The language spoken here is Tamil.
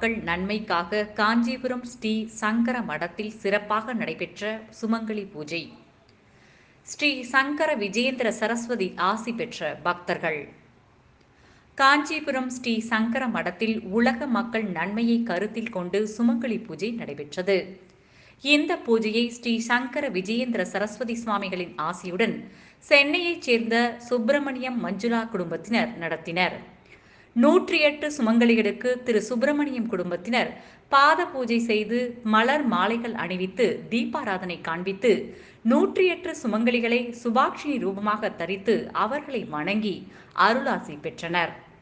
மக்கள் நன்மைக்காக காஞ்சிபுரம் ஸ்ரீ சங்கர மடத்தில் சிறப்பாக நடைபெற்ற சுமங்கலி பூஜை ஸ்ரீ சங்கர விஜயேந்திர சரஸ்வதி ஆசி பெற்ற பக்தர்கள் காஞ்சிபுரம் ஸ்ரீ சங்கர மடத்தில் உலக மக்கள் நன்மையை கருத்தில் கொண்டு சுமங்கலி பூஜை நடைபெற்றது இந்த பூஜையை ஸ்ரீ சங்கர விஜயேந்திர சரஸ்வதி சுவாமிகளின் ஆசியுடன் சென்னையைச் சேர்ந்த சுப்பிரமணியம் மஞ்சுளா குடும்பத்தினர் நடத்தினர் நூற்றி எட்டு சுமங்கலிகளுக்கு திரு சுப்பிரமணியம் குடும்பத்தினர் பாத பூஜை செய்து மலர் மாலைகள் அணிவித்து தீபாராதனை காண்பித்து நூற்றி எட்டு சுமங்கலிகளை சுபாக்ஷினி ரூபமாக தரித்து அவர்களை வணங்கி அருளாசி பெற்றனர்